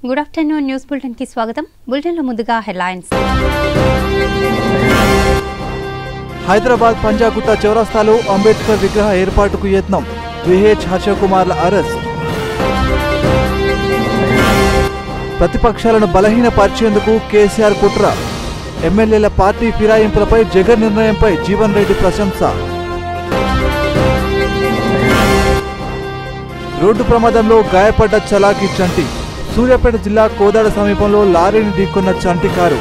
Good afternoon news bulletin కి స్వాగతం bulletin లో ముందుగా హెడ్లైన్స్ హైదరాబాద్ పంజాగుట్ట చౌరస్తాలో అంబేద్కర్ విగ్రహ ఏర్పాటుకు యత్నం విహెచ్ హర్షకుమార్ల అరెస్ట్ ప్రతిపక్షాలను బలహీనపరిచేందుకు కేసీఆర్ కుట్ర ఎమ్మెల్యేల పార్టీ ఫిరాయింపులపై జగన్ నిర్ణయంపై జీవన్ రెడ్డి ప్రశంస రోడ్డు ప్రమాదంలో గాయపడ్డ చలాకి చంటి సూర్యాపేట జిల్లా కోదాడ సమీపంలో లారీని ఢీకొన్న చంటి కారు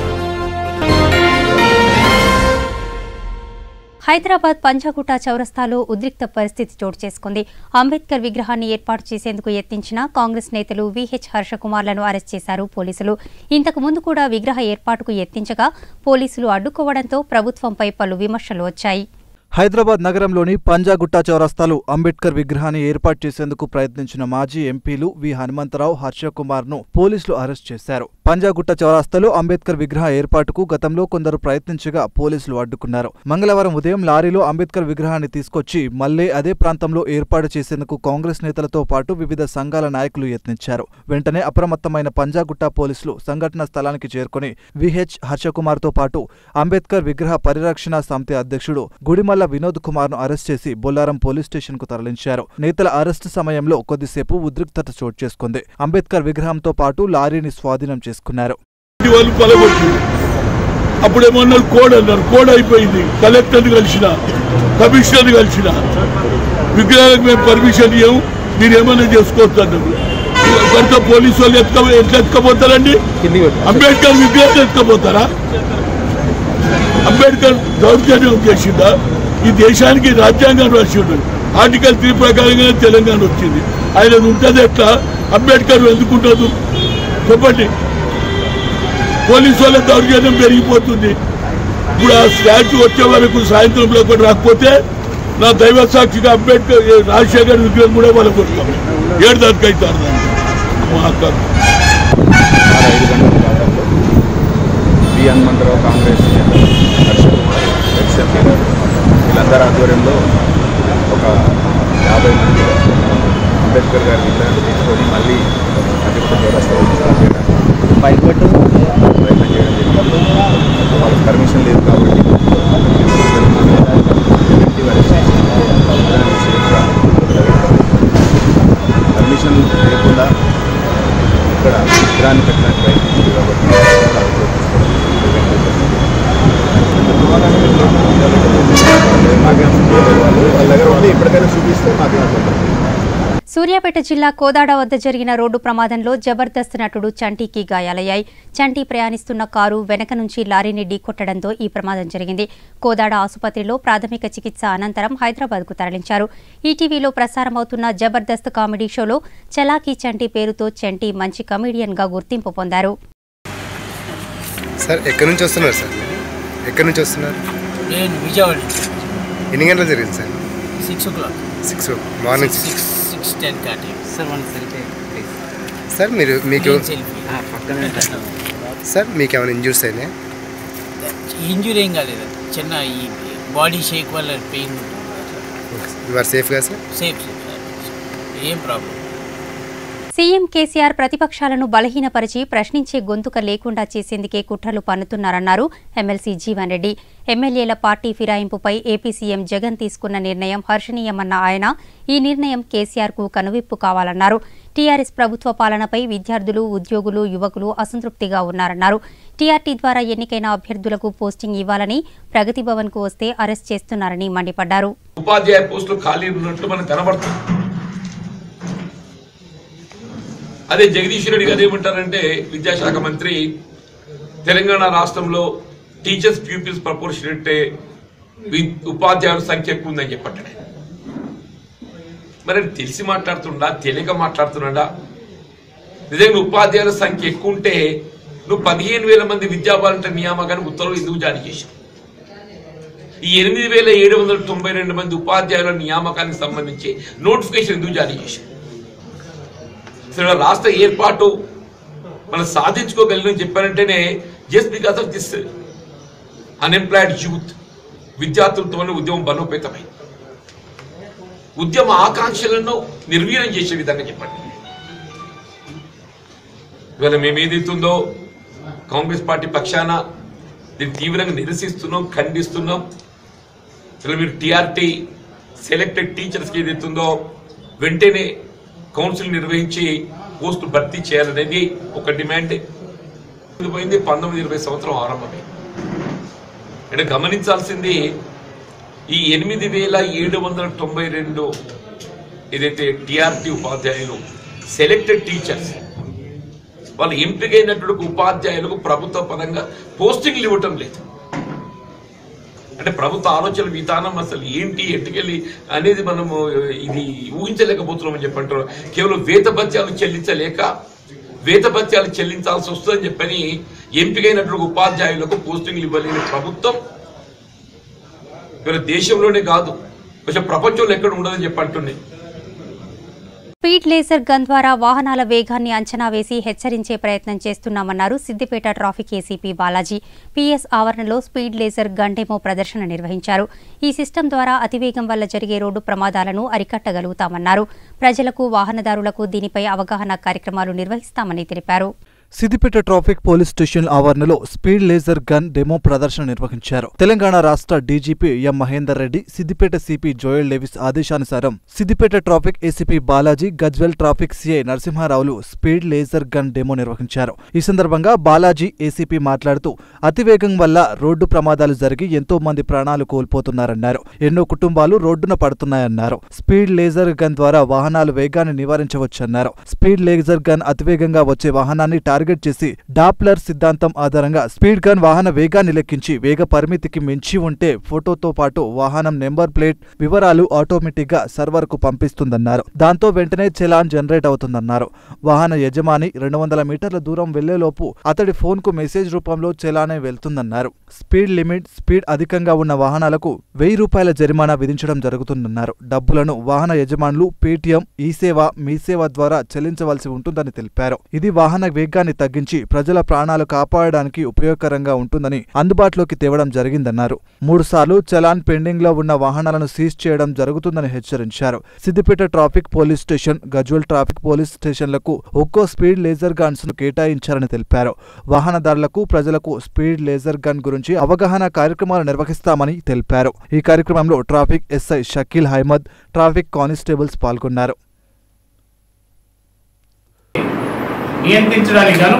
హైదరాబాద్ పంజాగుట్ట చౌరస్తాలో ఉద్రిక్త పరిస్థితి చోటు చేసుకుంది అంబేద్కర్ విగ్రహాన్ని ఏర్పాటు చేసేందుకు యత్నించిన కాంగ్రెస్ నేతలు విహెచ్ హర్షకుమార్లను అరెస్ట్ చేశారు పోలీసులు ఇంతకు ముందు కూడా విగ్రహ ఏర్పాటుకు యత్నించగా పోలీసులు అడ్డుకోవడంతో ప్రభుత్వంపై పలు విమర్శలు వచ్చాయి హైదరాబాద్ నగరంలోని పంజాగుట్ట చౌరస్తాలో అంబేద్కర్ విగ్రహాన్ని ఏర్పాటు చేసేందుకు ప్రయత్నించిన మాజీ ఎంపీలు వి హనుమంతరావు హర్షకుమార్ ను పోలీసులు అరెస్ట్ చేశారు పంజాగుట్ట చౌరస్తాలో అంబేద్కర్ విగ్రహ ఏర్పాటుకు గతంలో కొందరు ప్రయత్నించగా పోలీసులు అడ్డుకున్నారు మంగళవారం ఉదయం లారీలో అంబేద్కర్ విగ్రహాన్ని తీసుకొచ్చి మళ్లీ అదే ప్రాంతంలో ఏర్పాటు చేసేందుకు కాంగ్రెస్ నేతలతో పాటు వివిధ సంఘాల నాయకులు యత్నించారు వెంటనే అప్రమత్తమైన పంజాగుట్ట పోలీసులు సంఘటన స్థలానికి చేరుకుని విహెచ్ హర్షకుమార్ తో పాటు అంబేద్కర్ విగ్రహ పరిరక్షణ సమితి అధ్యక్షుడు గుడిమల్ల వినోద్ కుమార్ ను అరెస్ట్ చేసి బొల్లారం పోలీస్ స్టేషన్ కు తరలించారు నేతల అరెస్టు సమయంలో కొద్దిసేపు ఉద్రిక్తత చోటు చేసుకుంది అంబేద్కర్ విగ్రహంతో పాటు లారీని స్వాధీనం చేసుకున్నారు ఇంటి వాళ్ళు పలగొట్టింది అప్పుడేమన్నారు కోడ్ అన్నారు కోడ్ అయిపోయింది కలెక్టర్ కలిసిన కమిషనర్ కలిసిన విగ్రహాలకు మేము పర్మిషన్ ఇవ్వము మీరు ఏమైనా చేసుకోవచ్చు అన్నారు కనుక పోలీసు వాళ్ళు ఎత్తుక ఎట్లా ఎత్తుకపోతారండి అంబేద్కర్ విగ్రహం ఎత్తుకపోతారా అంబేద్కర్ దౌర్జన్యం చేసిందా ఈ దేశానికి రాజ్యాంగం రాసిండు ఆర్టికల్ త్రీ ప్రకారంగానే తెలంగాణ వచ్చింది ఆయన ఉంటుంది ఎట్లా అంబేద్కర్ ఎందుకుంటుంది చెప్పండి పోలీసు వాళ్ళ దౌర్జన్యం పెరిగిపోతుంది ఇప్పుడు ఆ స్టాచ్యూ వచ్చే వరకు సాయంత్రంలో కూడా రాకపోతే నా దైవ సాక్షిగా అంబేద్కర్ రాజశేఖర్ విగ్రహం కూడా వాళ్ళ కొడతాం ఏడు దానికి అవుతారు మా అక్క సుమారు ఐదు గంటల ప్రాంతంలో వి హనుమంతరావు కాంగ్రెస్ హర్ష కుమార్ ఎక్స్ఎంపీ గారు వీళ్ళందరి ఆధ్వర్యంలో ఒక యాభై మంది అంబేద్కర్ గారి విగ్రహాన్ని తీసుకొని మళ్ళీ అధిపతి చౌరస్తా తీసుకెళ్ళడానికి ప్రయత్నం చేయడం జరిగింది వాళ్ళకి పర్మిషన్ లేదు కాబట్టి ప్రివెంటివ్ అరెస్ట్ చేసి విగ్రహాన్ని సేఫ్గా పర్మిషన్ లేకుండా ఇక్కడ విగ్రహాన్ని పెట్టడానికి ప్రయత్నించారు కాబట్టి అదుపులో తీసుకోవడం మాకేం వాళ్ళు వాళ్ళ దగ్గర ఉంది ఇప్పటికైనా చూపిస్తే మాకేం అభ్యంతరం లేదు. సూర్యాపేట జిల్లా కోదాడ వద్ద జరిగిన రోడ్డు ప్రమాదంలో జబర్దస్త్ నటుడు చంటీకి గాయాలయ్యాయి చంటి ప్రయాణిస్తున్న కారు వెనక నుంచి లారీని ఢీకొట్టడంతో ఈ ప్రమాదం జరిగింది కోదాడ ఆసుపత్రిలో ప్రాథమిక చికిత్స అనంతరం హైదరాబాద్కు తరలించారు ఈటీవీలో ప్రసారమవుతున్న జబర్దస్త్ కామెడీ షోలో చలాకీ చంటి పేరుతో చంటి మంచి కమీడియన్గా గుర్తింపు పొందారు సార్ ఎక్కడి నుంచి వస్తున్నారు సార్ ఎక్కడి నుంచి వస్తున్నారు నేను విజయవాడ నుంచి ఎన్ని గంటలు జరిగింది sir six o'clock six morning six six six ten కాటి సార్ వన్ సెల్ఫీ సార్ మీరు మీకు సెల్ఫీ సార్ మీకు ఏమైనా ఇంజూర్స్ అయినాయి ఇంజురీ ఏం కాలేదు చిన్న ఈ బాడీ షేక్ వల్ల పెయిన్ యు ఆర్ సేఫ్గా సార్ సేఫ్ సేఫ్ ఏం ప్రాబ్లం సీఎం కేసీఆర్ ప్రతిపక్షాలను బలహీనపరిచి ప్రశ్నించే గొంతుక లేకుండా చేసేందుకే కుట్రలు పన్నుతున్నారన్నారు ఎమ్మెల్సీ జీవన్ రెడ్డి ఎమ్మెల్యేల పార్టీ ఫిరాయింపుపై ఏపీ సీఎం జగన్ తీసుకున్న నిర్ణయం హర్షణీయమన్న ఆయన ఈ నిర్ణయం కేసీఆర్కు కనువిప్పు కావాలన్నారు టీఆర్ఎస్ ప్రభుత్వ పాలనపై విద్యార్థులు ఉద్యోగులు యువకులు అసంతృప్తిగా ఉన్నారన్నారు టీఆర్టీ ద్వారా ఎన్నికైన అభ్యర్థులకు పోస్టింగ్ ఇవ్వాలని ప్రగతి భవన్కు వస్తే అరెస్ట్ చేస్తున్నారని మండిపడ్డారు ఉపాధ్యాయ పోస్టులు ఖాళీ ఉన్నట్లు మనకు కనబడుతుంది అదే జగదీష్ రెడ్డి గారు ఏమంటారంటే విద్యాశాఖ మంత్రి తెలంగాణ రాష్ట్రంలో టీచర్స్ ప్యూపిల్స్ ప్రపోర్షనట్ ఉపాధ్యాయుల సంఖ్య ఎక్కువ ఉందని చెప్పండి మరి ఆయన తెలిసి మాట్లాడుతుండా తెలియక మాట్లాడుతున్నాడా నిజంగా ఉపాధ్యాయుల సంఖ్య ఎక్కువ ఉంటే నువ్వు పదిహేను వేల మంది విద్యా వాలంటీర్ నియామకానికి ఉత్తర్వులు ఎందుకు జారీ చేశావు ఈ ఎనిమిది వేల ఏడు వందల తొంభై రెండు మంది ఉపాధ్యాయుల నియామకానికి సంబంధించి నోటిఫికేషన్ ఎందుకు జారీ చేశారు అసలు రాష్ట్ర ఏర్పాటు మనం సాధించుకోగలిగిన చెప్పారంటేనే just because of this unemployed youth విద్యార్థులతో ఉద్యమం బలోపేతమై ఉద్యమ ఆకాంక్షలను నిర్వీర్యం చేసే విధంగా చెప్పండి ఇవాళ మేము ఏదైతుందో కాంగ్రెస్ పార్టీ పక్షాన దీన్ని తీవ్రంగా నిరసిస్తున్నాం ఖండిస్తున్నాం ఇలా మీరు టీఆర్టీ సెలెక్టెడ్ టీచర్స్కి ఏదైతుందో వెంటనే కౌన్సిల్ నిర్వహించి పోస్టు భర్తీ చేయాలనేది ఒక డిమాండ్ ఇది పోయింది పంతొమ్మిది ఇరవై సంవత్సరం ఆరంభమే ఇక్కడ గమనించాల్సింది ఈ ఎనిమిది వేల ఏడు వందల తొంభై రెండు ఏదైతే టీఆర్టీ ఉపాధ్యాయులు సెలెక్టెడ్ టీచర్స్ వాళ్ళు ఎంపికైనటువంటి ఉపాధ్యాయులకు ప్రభుత్వ పరంగా పోస్టింగ్లు ఇవ్వటం లేదు అంటే ప్రభుత్వ ఆలోచన విధానం అసలు ఏంటి ఎట్టుకెళ్ళి అనేది మనము ఇది ఊహించలేకపోతున్నామని చెప్పంటారు కేవలం వేతభత్యాలు చెల్లించలేక వేతభత్యాలు చెల్లించాల్సి వస్తుందని చెప్పని ఎంపికైనటువంటి ఉపాధ్యాయులకు పోస్టింగ్లు ఇవ్వలేని ప్రభుత్వం ఇవాళ దేశంలోనే కాదు కొంచెం ప్రపంచంలో ఎక్కడ ఉండదని చెప్పి అంటున్నాయి స్పీడ్ లేజర్ గన్ ద్వారా వాహనాల వేగాన్ని అంచనా వేసి హెచ్చరించే ప్రయత్నం చేస్తున్నామన్నారు Siddipet traffic ACP Balaji PS ఆవరణలో స్పీడ్ లేజర్ గన్ డెమో ప్రదర్శన నిర్వహించారు ఈ సిస్టమ్ ద్వారా అతివేగం వల్ల జరిగే రోడ్డు ప్రమాదాలను అరికట్టగలుగుతామన్నారు ప్రజలకు వాహనదారులకు దీనిపై అవగాహన కార్యక్రమాలు నిర్వహిస్తామని తెలిపారు సిద్దిపేట ట్రాఫిక్ పోలీస్ స్టేషన్ ఆవరణలో స్పీడ్ లేజర్ గన్ డెమో ప్రదర్శన నిర్వహించారు తెలంగాణ రాష్ట్ర DGP M Mahender Reddy Siddipet CP Joel Lewis ఆదేశానుసారం Siddipet traffic ACP Balaji Gajwel traffic CI నరసింహారావులు స్పీడ్ లేజర్ గన్ డెమో నిర్వహించారు ఈ సందర్భంగా బాలాజీ ఏసీపీ మాట్లాడుతూ అతివేగం వల్ల రోడ్డు ప్రమాదాలు జరిగి ఎంతో మంది ప్రాణాలు కోల్పోతున్నారన్నారు ఎన్నో కుటుంబాలు రోడ్డున పడుతున్నాయన్నారు స్పీడ్ లేజర్ గన్ ద్వారా వాహనాలు వేగాన్ని నివారించవచ్చన్నారు స్పీడ్ లేజర్ గన్ అతివేగంగా వచ్చే వాహనాన్ని టార్గెట్ చేసి డాప్లర్ సిద్ధాంతం ఆధారంగా స్పీడ్ గన్ వాహన వేగాన్ని లెక్కించి వేగ పరిమితికి మించి ఉంటే ఫోటోతో పాటు వాహనం నెంబర్ ప్లేట్ వివరాలు ఆటోమేటిక్ గా సర్వర్ కు పంపిస్తుందన్నారు దాంతో వెంటనే చలాన్ జనరేట్ అవుతుందన్నారు వాహన యజమాని రెండు వందల మీటర్ల దూరం వెళ్లేలోపు అతడి ఫోన్ కు మెసేజ్ రూపంలో చలానే వెళ్తుందన్నారు స్పీడ్ లిమిట్ స్పీడ్ అధికంగా ఉన్న వాహనాలకు వెయ్యి రూపాయల జరిమానా విధించడం జరుగుతుందన్నారు డబ్బులను వాహన యజమానులు పేటీఎం ఈ సేవ మీ సేవ ద్వారా చెల్లించవలసి ఉంటుందని తెలిపారు ఇది వాహన వేగాన్ని తగ్గించి ప్రజల ప్రాణాలు కాపాడడానికి ఉపయోగకరంగా ఉంటుందని అందుబాటులోకి తేవడం జరిగిందన్నారు మూడుసార్లు చలాన్ పెండింగ్ లో ఉన్న వాహనాలను సీజ్ చేయడం జరుగుతుందని హెచ్చరించారు Siddipet traffic police station Gajwel traffic police స్టేషన్లకు ఒక్కో స్పీడ్ లేజర్ గన్స్ ను కేటాయించారని తెలిపారు వాహనదారులకు ప్రజలకు స్పీడ్ లేజర్ గన్ గురించి అవగాహన కార్యక్రమాలు నిర్వహిస్తామని తెలిపారు ఈ కార్యక్రమంలో traffic SI Shakeel Ahmed traffic constables పాల్గొన్నారు నియంత్రించడానికి గాను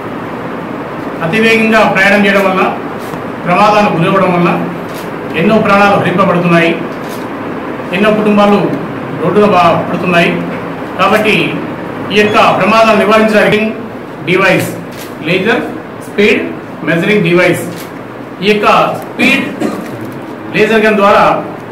అతివేగంగా ప్రయాణం చేయడం వల్ల ప్రమాదాలకు గురవడం వల్ల ఎన్నో ప్రాణాలు హరింపబడుతున్నాయి ఎన్నో కుటుంబాలు రోడ్డున బా- పడుతున్నాయి కాబట్టి ఈ యొక్క ప్రమాదాలు నివారించడానికి device laser speed measuring device ఈ యొక్క స్పీడ్ లేజర్ గన్ ద్వారా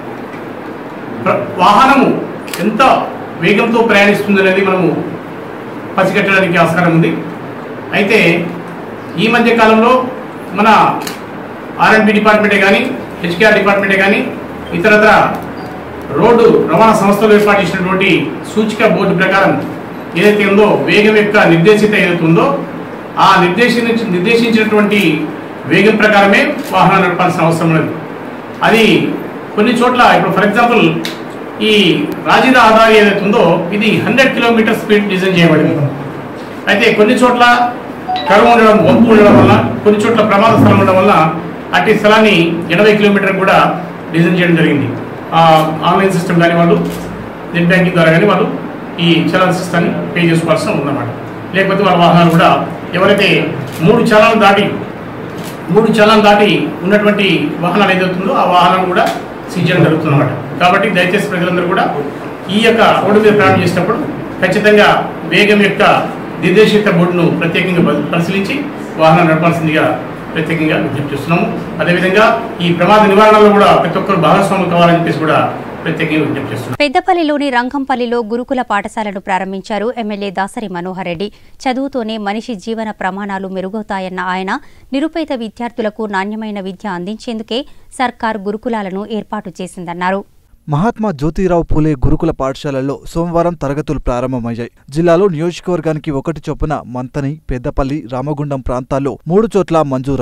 ప్ర- వాహనము ఎంత వేగంతో ప్రయాణిస్తుంది అనేది మనము పసిగట్టడానికి ఆస్కారం ఉంది అయితే ఈ మధ్య కాలంలో మన ఆర్ఎండ్బి డిపార్ట్మెంటే కానీ హెచ్కేఆర్ డిపార్ట్మెంటే కానీ ఇతరత్ర రోడ్డు రవాణా సంస్థలు ఏర్పాటు చేసినటువంటి సూచిక బోర్డు ప్రకారం ఏదైతే ఉందో వేగం యొక్క నిర్దేశిత ఏదైతే ఉందో ఆ నిర్దేశించి నిర్దేశించినటువంటి వేగం ప్రకారమే వాహనాలు నడపాల్సిన అవసరం లేదు అది కొన్ని చోట్ల ఇప్పుడు ఫర్ ఎగ్జాంపుల్ ఈ రాజీద ఆధార్ ఏదైతే ఉందో ఇది హండ్రెడ్ కిలోమీటర్ స్పీడ్ డిజైన్ చేయబడింది అయితే కొన్ని చోట్ల కరువు ఉండడం వంపు ఉండడం వల్ల కొన్ని చోట్ల ప్రమాద స్థలం ఉండడం వల్ల అట్టి స్థలాన్ని ఎనభై కిలోమీటర్ కూడా డిజైన్ చేయడం జరిగింది ఆ, ఆన్లైన్ సిస్టమ్ కానీ వాళ్ళు నెట్ బ్యాంకింగ్ ద్వారా కానీ వాళ్ళు ఈ చలాన్ సిస్టమ్ని పే చేసుకోవాల్సిన ఉందన్నమాట లేకపోతే వాళ్ళ వాహనాలు కూడా ఎవరైతే మూడు చలాలు దాటి మూడు చలాన్ దాటి ఉన్నటువంటి వాహనాలు ఏదవుతుందో ఆ వాహనాలు కూడా సీజ్ చేయడం జరుగుతుంది అనమాట కాబట్టి దయచేసి ప్రజలందరూ కూడా ఈ యొక్క రోడ్డు మీద ప్రయాణం చేసినప్పుడు ఖచ్చితంగా వేగం యొక్క నిర్దేశిత బోర్డును ప్రత్యేకంగా పరి- పరిశీలించి వాహనం నడపాల్సిందిగా ప్రత్యేకంగా విజ్ఞప్తి చేస్తున్నాము అదేవిధంగా ఈ ప్రమాద నివారణలో కూడా ప్రతి ఒక్కరు భాగస్వాములు కావాలని చెప్పేసి కూడా ప్రత్యేకంగా విజ్ఞప్తి చేస్తున్నాం పెద్దపల్లిలోని రంగంపల్లిలో గురుకుల పాఠశాలను ప్రారంభించారు ఎమ్మెల్యే దాసరి మనోహర్ రెడ్డి చదువుతోనే మనిషి జీవన ప్రమాణాలు మెరుగవుతాయన్న ఆయన నిరుపేద విద్యార్థులకు నాణ్యమైన విద్య అందించేందుకే సర్కార్ గురుకులాలను ఏర్పాటు చేసిందన్నారు మహాత్మా జ్యోతిరావు పూలే గురుకుల పాఠశాలల్లో సోమవారం తరగతులు ప్రారంభమయ్యాయి జిల్లాలో నియోజకవర్గానికి ఒకటి చొప్పున మంతని పెద్దపల్లి రామగుండం ప్రాంతాల్లో మూడు చోట్ల మంజూరయ్యాయి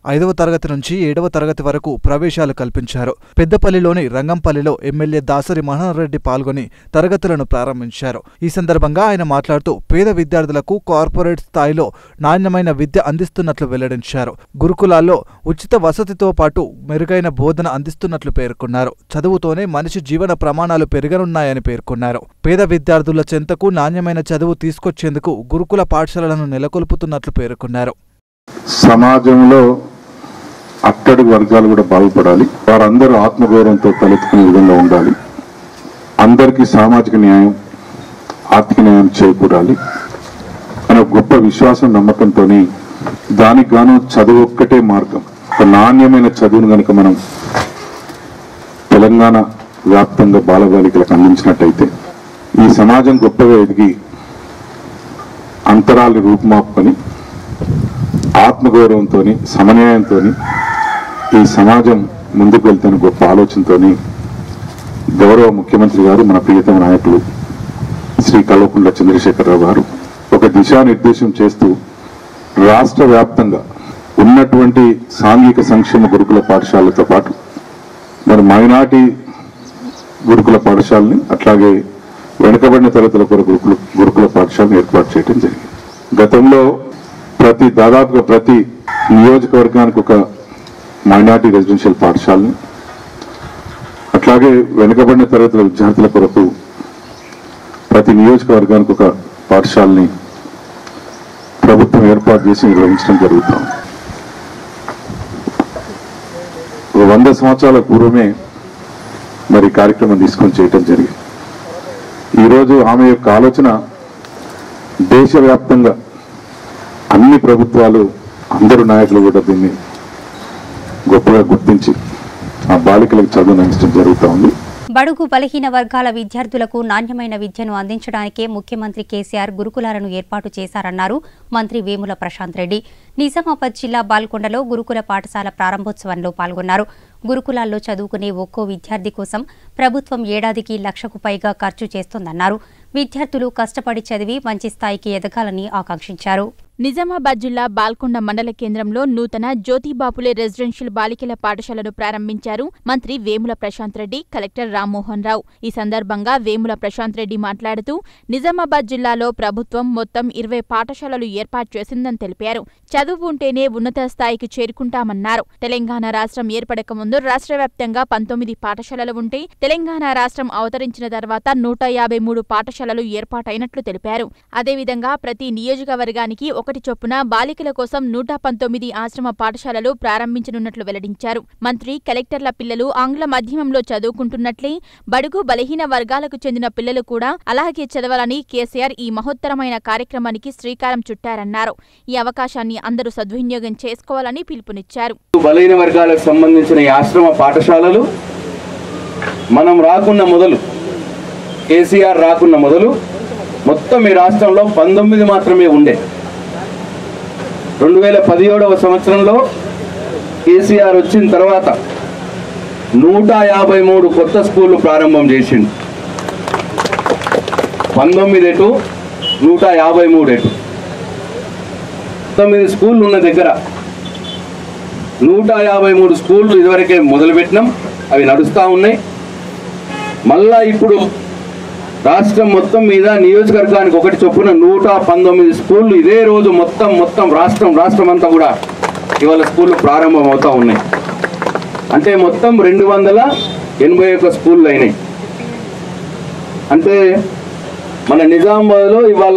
ఐదవ తరగతి నుంచి ఏడవ తరగతి వరకు ప్రవేశాలు కల్పించారు పెద్దపల్లిలోని రంగంపల్లిలో ఎమ్మెల్యే దాసరి మనోహర్రెడ్డి పాల్గొని తరగతులను ప్రారంభించారు ఈ సందర్భంగా ఆయన మాట్లాడుతూ పేద విద్యార్థులకు కార్పొరేట్ స్థాయిలో నాణ్యమైన విద్య అందిస్తున్నట్లు వెల్లడించారు గురుకులాల్లో ఉచిత వసతితో పాటు మెరుగైన బోధన అందిస్తున్నట్లు పేర్కొన్నారు చదువుతోనే మనిషి జీవన ప్రమాణాలు పెరగనున్నాయని పేర్కొన్నారు పేద విద్యార్థుల చెంతకు నాణ్యమైన చదువు తీసుకొచ్చేందుకు గురుకుల పాఠశాలలను నెలకొల్పుతున్నట్లు పేర్కొన్నారు సమాజంలో అట్టడుగు వర్గాలు కూడా బాగుపడాలి వారందరూ ఆత్మగౌరవంతో తలెత్తుకునే విధంగా ఉండాలి అందరికీ సామాజిక న్యాయం ఆర్థిక న్యాయం చేకూరాలి అనే ఒక గొప్ప విశ్వాసం నమ్మకంతో దానికి గాను చదువు ఒక్కటే మార్గం ఒక నాణ్యమైన చదువును కనుక మనం తెలంగాణ వ్యాప్తంగా బాలబాలికలకు అందించినట్టయితే ఈ సమాజం గొప్పగా ఎదిగి అంతరాలు రూపుమాపుకొని ఆత్మగౌరవంతో సమన్యాయంతో ఈ సమాజం ముందుకు వెళ్తున్న గొప్ప ఆలోచనతో గౌరవ ముఖ్యమంత్రి గారు మన ప్రియతమ నాయకులు శ్రీ కల్వకుంట్ల చంద్రశేఖరరావు గారు ఒక దిశానిర్దేశం చేస్తూ రాష్ట్ర వ్యాప్తంగా ఉన్నటువంటి సాంఘిక సంక్షేమ గురుకుల పాఠశాలతో పాటు మరి మైనార్టీ గురుకుల పాఠశాలని అట్లాగే వెనుకబడిన తరగతుల కొరకు గురుకుల గురుకుల పాఠశాలను ఏర్పాటు చేయడం జరిగింది గతంలో ప్రతి దాదాపుగా ప్రతి నియోజకవర్గానికి ఒక మైనార్టీ రెసిడెన్షియల్ పాఠశాలని అట్లాగే వెనుకబడిన తరగతుల విద్యార్థుల కొరకు ప్రతి నియోజకవర్గానికి ఒక పాఠశాలని ప్రభుత్వం ఏర్పాటు చేసి నిర్వహించడం జరుగుతాం ఒక వంద సంవత్సరాల పూర్వమే మరి ఈ కార్యక్రమం తీసుకొని చేయటం జరిగింది ఈరోజు ఆమె యొక్క ఆలోచన దేశవ్యాప్తంగా అన్ని ప్రభుత్వాలు అందరు నాయకులు కూడా దీన్ని గొప్పగా గుర్తించి ఆ బాలికలకు చదువును అందించడం జరుగుతూ ఉంది బడుగు బలహీన వర్గాల విద్యార్థులకు నాణ్యమైన విద్యను అందించడానికే ముఖ్యమంత్రి కేసీఆర్ గురుకులాలను ఏర్పాటు చేశారన్నారు మంత్రి వేముల ప్రశాంత్ రెడ్డి నిజామాబాద్ జిల్లా బాల్కొండలో గురుకుల పాఠశాల ప్రారంభోత్సవంలో పాల్గొన్నారు గురుకులాల్లో చదువుకునే ఒక్కో విద్యార్థి కోసం ప్రభుత్వం ఏడాదికి లక్షకు పైగా ఖర్చు చేస్తోందన్నారు విద్యార్థులు కష్టపడి చదివి మంచి స్థాయికి ఎదగాలని ఆకాంక్షించారు నిజామాబాద్ జిల్లా బాల్కొండ మండల కేంద్రంలో నూతన జ్యోతిబాపులే రెసిడెన్షియల్ బాలికల పాఠశాలను ప్రారంభించారు మంత్రి వేముల ప్రశాంత్ రెడ్డి కలెక్టర్ రామ్మోహన్ రావు ఈ సందర్భంగా వేముల ప్రశాంత్ రెడ్డి మాట్లాడుతూ నిజామాబాద్ జిల్లాలో ప్రభుత్వం మొత్తం ఇరవై పాఠశాలలు ఏర్పాటు చేసిందని తెలిపారు చదువు ఉంటేనే ఉన్నత స్థాయికి చేరుకుంటామన్నారు తెలంగాణ రాష్ట్రం ఏర్పడక ముందు రాష్ట్ర వ్యాప్తంగా పంతొమ్మిది పాఠశాలలు ఉంటే తెలంగాణ రాష్ట్రం అవతరించిన తర్వాత నూట యాభై మూడు పాఠశాలలు ఏర్పాటైనట్లు తెలిపారు అదేవిధంగా ప్రతి నియోజకవర్గానికి ఒకటి చొప్పున బాలికల కోసం నూట పంతొమ్మిది ఆశ్రమ పాఠశాలలు ప్రారంభించనున్నట్లు వెల్లడించారు మంత్రి కలెక్టర్ల పిల్లలు ఆంగ్ల మాధ్యమంలో చదువుకుంటున్నట్లే బడుగు బలహీన వర్గాలకు చెందిన పిల్లలు కూడా అలాగే చదవాలని కేసీఆర్ ఈ మహోత్తరమైన కార్యక్రమానికి శ్రీకారం చుట్టారన్నారు ఈ అవకాశాన్ని అందరూ సద్వినియోగం చేసుకోవాలని పిలుపునిచ్చారు బలైన వర్గాలకు సంబంధించిన ఈ ఆశ్రమ పాఠశాలలు మనం రాకున్న మొదలు కేసీఆర్ రాకున్న మొదలు మొత్తం ఈ రాష్ట్రంలో పంతొమ్మిది మాత్రమే ఉండే రెండు వేల పదిహేడవ సంవత్సరంలో కేసీఆర్ వచ్చిన తర్వాత నూట యాభై మూడు కొత్త స్కూళ్ళు ప్రారంభం చేసిండు పంతొమ్మిది ఎటు నూట యాభై మూడు ఎటు తొమ్మిది స్కూళ్ళు ఉన్న దగ్గర నూట యాభై మూడు స్కూళ్ళు ఇదివరకే మొదలుపెట్టినాం అవి నడుస్తూ ఉన్నాయి మళ్ళా ఇప్పుడు రాష్ట్రం మొత్తం మీద నియోజకవర్గానికి ఒకటి చొప్పున నూట పంతొమ్మిది స్కూళ్ళు ఇదే రోజు మొత్తం మొత్తం రాష్ట్రం రాష్ట్రం అంతా కూడా ఇవాళ స్కూళ్ళు ప్రారంభం అవుతూ ఉన్నాయి అంటే మొత్తం రెండు వందల ఎనభై ఒక్క స్కూళ్ళు అయినాయి అంటే మన నిజామాబాద్లో ఇవాళ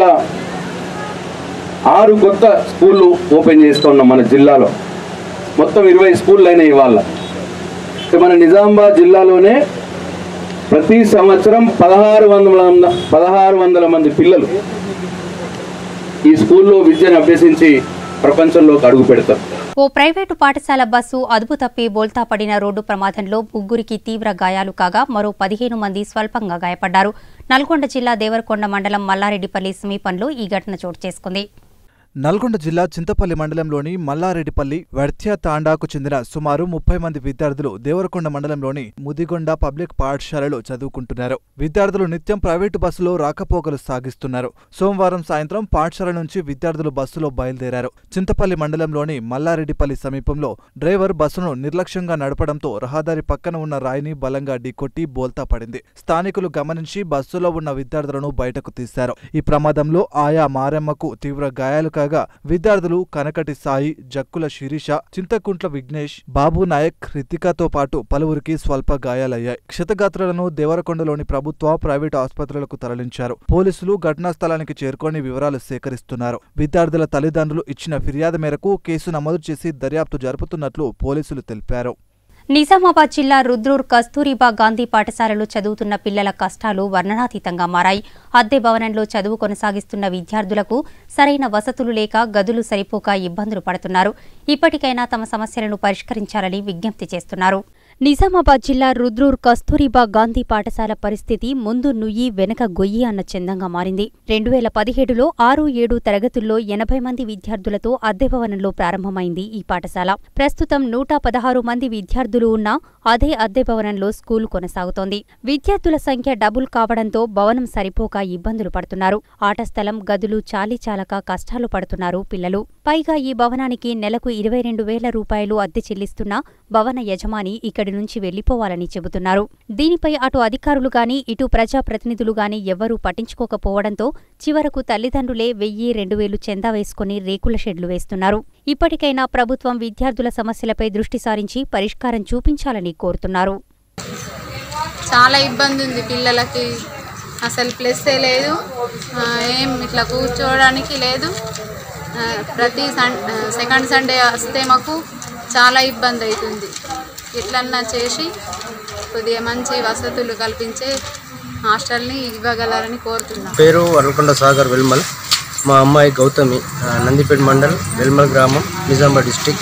ఆరు కొత్త స్కూళ్ళు ఓపెన్ చేస్తూ ఉన్నాం మన జిల్లాలో మొత్తం ఇరవై స్కూళ్ళు అయినాయి ఇవాళ అంటే మన నిజామాబాద్ జిల్లాలోనే ప్రతి సంవత్సరం పదహారు వందల మంద- పదహారు వందల మంది పిల్లలు ఈ స్కూల్లో విద్యను అభ్యసించి ప్రపంచంలోకి అడుగు పెడతారు ఓ ప్రైవేటు పాఠశాల బస్సు అదుపు తప్పి బోల్తా పడిన రోడ్డు ప్రమాదంలో ముగ్గురికి తీవ్ర గాయాలు కాగా మరో పదిహేను మంది స్వల్పంగా గాయపడ్డారు నల్గొండ జిల్లా దేవరకొండ మండలం మల్లారెడ్డిపల్లి సమీపంలో ఈ ఘటన చోటు చేసుకుంది నల్గొండ జిల్లా చింతపల్లి మండలంలోని మల్లారెడ్డిపల్లి వెడ్త్య తాండాకు చెందిన సుమారు ముప్పై మంది విద్యార్థులు దేవరకొండ మండలంలోని ముదిగొండ పబ్లిక్ పాఠశాలలో చదువుకుంటున్నారు విద్యార్థులు నిత్యం ప్రైవేటు బస్సులో రాకపోకలు సాగిస్తున్నారు సోమవారం సాయంత్రం పాఠశాల నుంచి విద్యార్థులు బస్సులో బయలుదేరారు చింతపల్లి మండలంలోని మల్లారెడ్డిపల్లి సమీపంలో డ్రైవర్ బస్సును నిర్లక్ష్యంగా నడపడంతో రహదారి పక్కన ఉన్న రాయిని బలంగా ఢీకొట్టి బోల్తా పడింది స్థానికులు గమనించి బస్సులో ఉన్న విద్యార్థులను బయటకు తీశారు ఈ ప్రమాదంలో ఆయా మారెమ్మకు తీవ్ర గాయాలు కాగా విద్యార్థులు కనకటి సాయి జక్కుల శిరీష చింతకుంట్ల విఘ్నేష్ బాబు నాయక్ రితికాతో పాటు పలువురికి స్వల్ప గాయాలయ్యాయి క్షతగాత్రులను దేవరకొండలోని ప్రభుత్వ ప్రైవేటు ఆసుపత్రులకు తరలించారు పోలీసులు ఘటనా స్థలానికి చేరుకొని వివరాలు సేకరిస్తున్నారు విద్యార్థుల తల్లిదండ్రులు ఇచ్చిన ఫిర్యాదు మేరకు కేసు నమోదు చేసి దర్యాప్తు జరుపుతున్నట్లు పోలీసులు తెలిపారు నిజామాబాద్ జిల్లా రుద్రూర్ కస్తూరిబా గాంధీ పాఠశాలలో చదువుతున్న పిల్లల కష్టాలు వర్ణనాతీతంగా మారాయి అద్దె భవనంలో చదువు కొనసాగిస్తున్న విద్యార్థులకు సరైన వసతులు లేక గదులు సరిపోక ఇబ్బందులు పడుతున్నారు ఇప్పటికైనా తమ సమస్యలను పరిష్కరించాలని విజ్ఞప్తి చేస్తున్నారు నిజామాబాద్ జిల్లా రుద్రూర్ కస్తూరిబా గాంధీ పాఠశాల పరిస్థితి ముందు నుయ్యి వెనక గొయ్యి అన్న చందంగా మారింది రెండు వేల పదిహేడులో ఆరు ఏడు తరగతుల్లో ఎనభై మంది విద్యార్థులతో అద్దె భవనంలో ప్రారంభమైంది ఈ పాఠశాల ప్రస్తుతం నూట పదహారు మంది విద్యార్థులు ఉన్న అదే అద్దె భవనంలో స్కూలు కొనసాగుతోంది విద్యార్థుల సంఖ్య డబుల్ కావడంతో భవనం సరిపోక ఇబ్బందులు పడుతున్నారు ఆట స్థలం గదులు చాలీ చాలక కష్టాలు పడుతున్నారు పిల్లలు పైగా ఈ భవనానికి నెలకు ఇరవై రెండు వేల రూపాయలు అద్దె చెల్లిస్తున్న భవన యజమాని ఇక్కడి నుంచి వెళ్లిపోవాలని చెబుతున్నారు దీనిపై అటు అధికారులు గాని ఇటు ప్రజాప్రతినిధులు గాని ఎవ్వరూ పట్టించుకోకపోవడంతో చివరకు తల్లిదండ్రులే వెయ్యి రెండు వేలు చందా వేసుకుని రేకుల షెడ్లు వేస్తున్నారు ఇప్పటికైనా ప్రభుత్వం విద్యార్థుల సమస్యలపై దృష్టి సారించి పరిష్కారం చూపించాలని కోరుతున్నారు చాలా ఇబ్బంది ఉంది పిల్లలకి అసలు ప్లస్సే లేదు ఆ, ఏం ఇట్లా కూర్చోవడానికి లేదు ఆ, ప్రతి సన్ ఆ, సెకండ్ సండే వస్తే మాకు చాలా ఇబ్బంది అవుతుంది ఎట్లన్నా చేసి కొద్దిగా మంచి వసతులు కల్పించే హాస్టల్ని ఇవ్వగలరని కోరుతున్నాం పేరు వరల్కొండ సాగర్ వెల్మల్ మా అమ్మాయి గౌతమి ఆ, నందిపేట మండల్ వెల్మల్ గ్రామం నిజామాబాద్ డిస్టిక్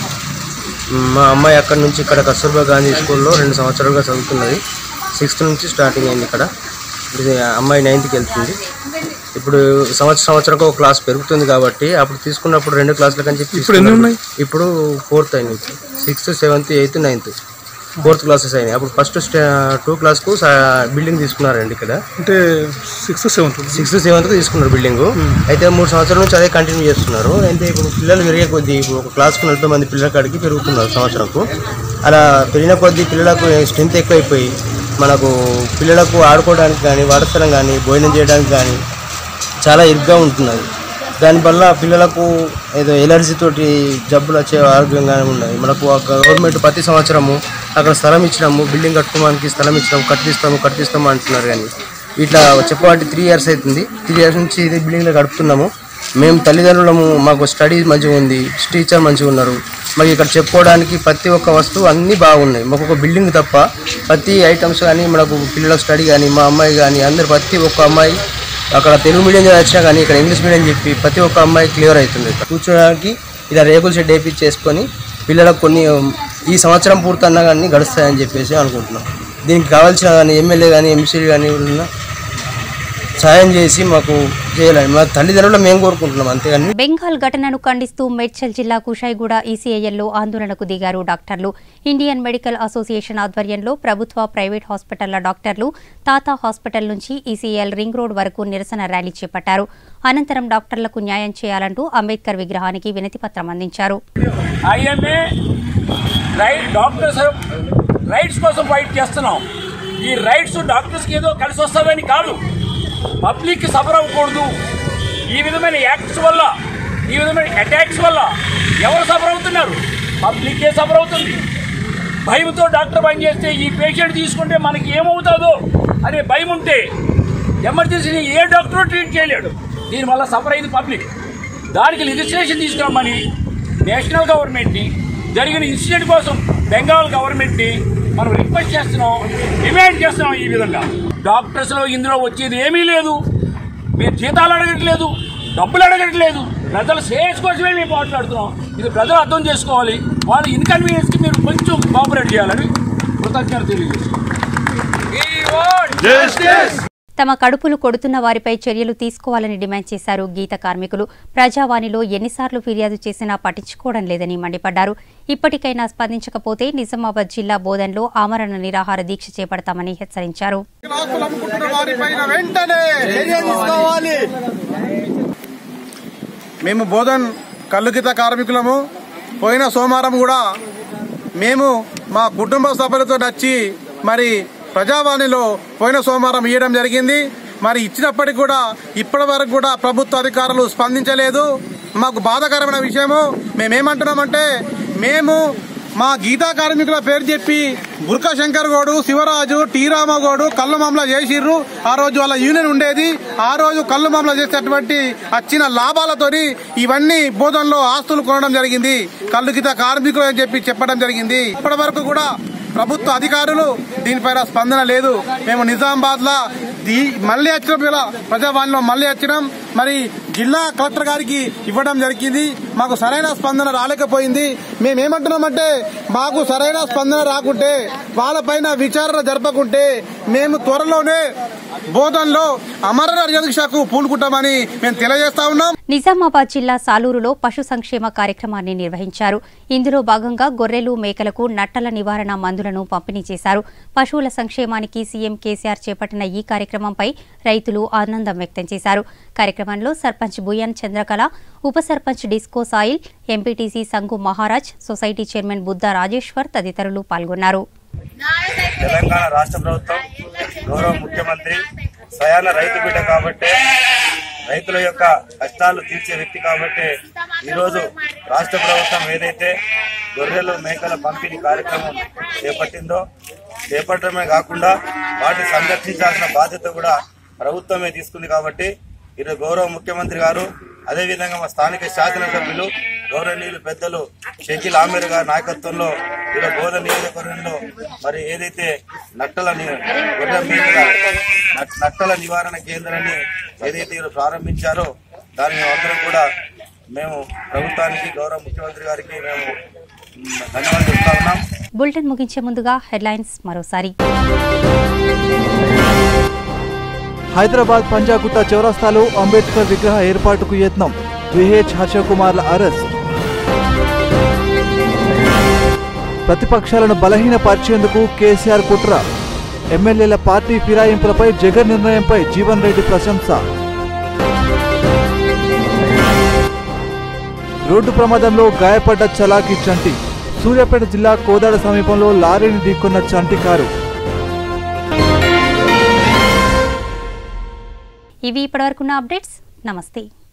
మా అమ్మాయి అక్కడ నుంచి ఇక్కడ కస్తూర్బా గాంధీ స్కూల్లో రెండు సంవత్సరాలుగా చదువుతున్నది సిక్స్త్ నుంచి స్టార్టింగ్ అయింది ఇక్కడ ఇది అమ్మాయి నైన్త్కి వెళ్తుంది ఇప్పుడు సంవత్సరం సంవత్సరం ఒక క్లాస్ పెరుగుతుంది కాబట్టి అప్పుడు తీసుకున్నప్పుడు రెండు క్లాసులకు అని చెప్పి ఇప్పుడు ఎన్ని ఉన్నాయి? ఇప్పుడు ఫోర్త్ అయింది sixth seventh eighth ninth fourth classes అయినాయి అప్పుడు ఫస్ట్ టూ క్లాస్కు బిల్డింగ్ తీసుకున్నారండి ఇక్కడ అంటే సిక్స్త్ సెవెంత్ సిక్స్త్ సెవెంత్ తీసుకున్నారు బిల్డింగ్ అయితే మూడు సంవత్సరాల నుంచి అదే కంటిన్యూ చేస్తున్నారు అయితే ఇప్పుడు పిల్లలు పెరిగే కొద్దీ ఇప్పుడు ఒక క్లాస్కు నలభై మంది పిల్లల కాడికి పెరుగుతున్నారు సంవత్సరంకు అలా పెరిగిన కొద్దీ పిల్లలకు స్ట్రెంత్ ఎక్కువైపోయి మనకు పిల్లలకు ఆడుకోవడానికి కానీ వాడస్థలం కానీ భోజనం చేయడానికి కానీ చాలా ఇరుగ్గా ఉంటున్నది దానివల్ల పిల్లలకు ఏదో ఎలర్జీ తోటి జబ్బులు వచ్చే ఆరోగ్యంగానే ఉన్నాయి మనకు ఒక గవర్నమెంట్ ప్రతి సంవత్సరము అక్కడ స్థలం ఇచ్చినాము బిల్డింగ్ కట్టుకోవడానికి స్థలం ఇచ్చినాము కట్టిస్తాము కట్టిస్తాము అంటున్నారు కానీ ఇట్లా చెప్పబట్టి త్రీ ఇయర్స్ అవుతుంది త్రీ ఇయర్స్ నుంచి ఇది బిల్డింగ్లో గడుపుతున్నాము మేము తల్లిదండ్రులము మాకు స్టడీ మంచిగా ఉంది టీచర్ మంచిగా ఉన్నారు మాకు ఇక్కడ చెప్పుకోవడానికి ప్రతి ఒక్క వస్తువు అన్నీ బాగున్నాయి మాకు ఒక బిల్డింగ్ తప్ప ప్రతి ఐటమ్స్ కానీ మనకు పిల్లల స్టడీ కానీ మా అమ్మాయి కానీ అందరు ప్రతి ఒక్క అమ్మాయి అక్కడ తెలుగు మీడియం చదివినా కానీ ఇక్కడ ఇంగ్లీష్ మీడియం చెప్పి ప్రతి ఒక్క అమ్మాయి క్లియర్ అవుతుంది ఇక్కడ కూర్చోడానికి ఇలా రేకుల షెడ్ వేయించేసుకొని పిల్లలకు కొన్ని ఉమ్, ఈ సంవత్సరం పూర్తన్నా కానీ గడుస్తాయని చెప్పేసి అనుకుంటున్నాం దీనికి కావాల్సిన కానీ ఎమ్మెల్యే కానీ ఎంసీ కానీ ఎవరైనా సాయం చేసి మాకు చేయాలని మా తల్లిదండ్రులు మేము కోరుకుంటున్నాం అంతేగాని బెంగాల్ ఘటనను ఖండిస్తూ మేడ్చల్ జిల్లా కుషాయిగూడ ఈసీఐఎల్లో ఆందోళనకు దిగారు డాక్టర్లు ఇండియన్ మెడికల్ అసోసియేషన్ ఆధ్వర్యంలో ప్రభుత్వ ప్రైవేట్ హాస్పిటళ్ల డాక్టర్లు తాతా హాస్పిటల్ నుంచి ఈసీఐఎల్ రింగ్ రోడ్ వరకు నిరసన ర్యాలీ చేపట్టారు అనంతరం డాక్టర్లకు న్యాయం చేయాలంటూ అంబేద్కర్ విగ్రహానికి వినతిపత్రం అందించారు ఐఎంఏ రైట్ డాక్టర్స్ రైట్స్ కోసం ఫైట్ చేస్తున్నాం ఈ రైట్స్ డాక్టర్స్కి ఏదో కలిసి వస్తామని కాదు పబ్లిక్కి సఫర్ అవ్వకూడదు ఈ విధమైన యాక్ట్స్ వల్ల ఈ విధమైన అటాక్స్ వల్ల ఎవరు సఫర్ అవుతున్నారు పబ్లిక్కే సఫర్ అవుతుంది భయంతో డాక్టర్ పని చేస్తే ఈ పేషెంట్ తీసుకుంటే మనకి ఏమవుతుందో అనే భయం ఉంటే ఎమర్జెన్సీని ఏ డాక్టర్ ట్రీట్ చేయలేడు దీనివల్ల సఫర్ అయింది పబ్లిక్ దానికి లెజిస్లేషన్ తీసుకురమ్మని నేషనల్ గవర్నమెంట్ని జరిగిన ఇన్సిడెంట్ కోసం బెంగాల్ గవర్నమెంట్ని మనం రిక్వెస్ట్ చేస్తున్నాం డిమాండ్ చేస్తున్నాం ఈ విధంగా డాక్టర్స్లో ఇందులో వచ్చేది ఏమీ లేదు మీరు జీతాలు అడగట్లేదు డబ్బులు అడగట్లేదు ప్రజల శ్రేయస్ కోసమే మేము మాట్లాడుతున్నాం ఇది ప్రజలు అర్థం చేసుకోవాలి వాళ్ళ ఇన్కన్వీనియన్స్కి మీరు కొంచెం కోఆపరేట్ చేయాలని కృతజ్ఞత తెలియజేస్తున్నాం తమ కడుపులు కొడుతున్న వారిపై చర్యలు తీసుకోవాలని డిమాండ్ చేశారు గీత కార్మికులు ప్రజావాణిలో ఎన్నిసార్లు ఫిర్యాదు చేసినా పట్టించుకోవడం లేదని మండిపడ్డారు ఇప్పటికైనా స్పందించకపోతే నిజామాబాద్ జిల్లా బోధన్లో ఆమరణ నిరాహార దీక్ష చేపడతామని హెచ్చరించారు వారిపైన వెంటనే చర్య తీసుకోవాలి మేము బోధన్ కల్లుకిత కార్మికులము పోయిన సోమవారం కూడా మేము మా కుటుంబ సభ్యులతో వచ్చి మరి ప్రజావాణిలో పోయిన సోమవారం ఇవ్వడం జరిగింది మరి ఇచ్చినప్పటికీ కూడా ఇప్పటి వరకు కూడా ప్రభుత్వ అధికారులు స్పందించలేదు మాకు బాధాకరమైన విషయము మేమేమంటున్నామంటే మేము మా గీతా కార్మికుల పేరు చెప్పి బుర్కా శంకర్ గౌడు శివరాజు టీ రామగౌడు కళ్ళు మామల చేసిర్రు ఆ రోజు వాళ్ళ యూనియన్ ఉండేది ఆ రోజు కళ్ళు మామల చేసేటువంటి వచ్చిన లాభాలతోని ఇవన్నీ బోధనలో ఆస్తులు కొనడం జరిగింది కళ్ళు గీత కార్మికులు అని చెప్పి చెప్పడం జరిగింది ఇప్పటి వరకు కూడా ప్రభుత్వ అధికారులు దీనిపైన స్పందన లేదు మేము నిజామాబాద్ లా మళ్ళీ వచ్చిన పిల్ల ప్రజావాణిలో మళ్ళీ వచ్చినాం మరి జిల్లా కలెక్టర్ గారికి ఇవ్వడం జరిగింది మాకు సరైన స్పందన రాలేకపోయింది మేమేమంటున్నామంటే మాకు సరైన స్పందన రాకుంటే వాళ్ళపైన విచారణ జరపకుంటే మేము త్వరలోనే బోధనలో అమరణ దీక్షకు పూనుకుంటామని మేము తెలియజేస్తా ఉన్నాం నిజామాబాద్ జిల్లా సాలూరులో పశు సంక్షేమ కార్యక్రమాన్ని నిర్వహించారు ఇందులో భాగంగా గొర్రెలు మేకలకు నట్టల నివారణ మందులను పంపిణీ చేశారు పశువుల సంక్షేమానికి సీఎం కేసీఆర్ చేపట్టిన ఈ కార్యక్రమంపై రైతులు ఆనందం వ్యక్తం చేశారు కార్యక్రమంలో సర్పంచ్ బుయ్యన్ చంద్రకళ ఉప సర్పంచ్ డిస్కో సాయిల్ MPTC Sangu Maharaj society chairman Buddha Rajeshwar తదితరులు పాల్గొన్నారు తెలంగాణ రాష్ట్ర ప్రభుత్వం గౌరవ ముఖ్యమంత్రి స్వయాన రైతు బిడ్డ కాబట్టి రైతుల యొక్క కష్టాలు తీర్చే వ్యక్తి కాబట్టి ఈరోజు రాష్ట్ర ప్రభుత్వం ఏదైతే గొర్రెలు మేకల పంపిణీ కార్యక్రమం చేపట్టిందో చేపట్టడమే కాకుండా వాటిని సంరక్షించాల్సిన బాధ్యత కూడా ప్రభుత్వమే తీసుకుంది కాబట్టి ఈరోజు గౌరవ ముఖ్యమంత్రి గారు అదేవిధంగా మా స్థానిక శాసనసభ్యులు గౌరవనీయులు పెద్దలు షకీల్ ఆమీర్ గారి నాయకత్వంలో ఈరోజు బోధ నియోజకవర్గంలో మరి ఏదైతే నట్టల ని- గొర్రె మేకల నట్- నట్టల నివారణ కేంద్రాన్ని ఏదైతే ఈరోజు ప్రారంభించారో దాన్ని మేమందరం కూడా మేము ప్రభుత్వానికి గౌరవ ముఖ్యమంత్రి గారికి మేము మ్, ధన్యవాదాలు చెప్తా ఉన్నాం బులెటిన్ ముగించే ముందుగా హెడ్లైన్స్ మరోసారి హైదరాబాద్ పంజాగుట్ట చౌరస్తాలో అంబేద్కర్ విగ్రహ ఏర్పాటుకు యత్నం విహెచ్ హర్షకుమార్ల అరెస్ట్ ప్రతిపక్షాలను బలహీనపరిచేందుకు కేసీఆర్ కుట్ర ఎమ్మెల్యేల పార్టీ ఫిరాయింపులపై జగన్ నిర్ణయంపై జీవన్ రెడ్డి ప్రశంస రోడ్డు ప్రమాదంలో గాయపడ్డ చలాకి చంటి సూర్యాపేట జిల్లా కోదాడ సమీపంలో లారీని ఢీకొన్న చంటి కారు ఇవి ఇప్పటివరకున్న అప్డేట్స్ నమస్తే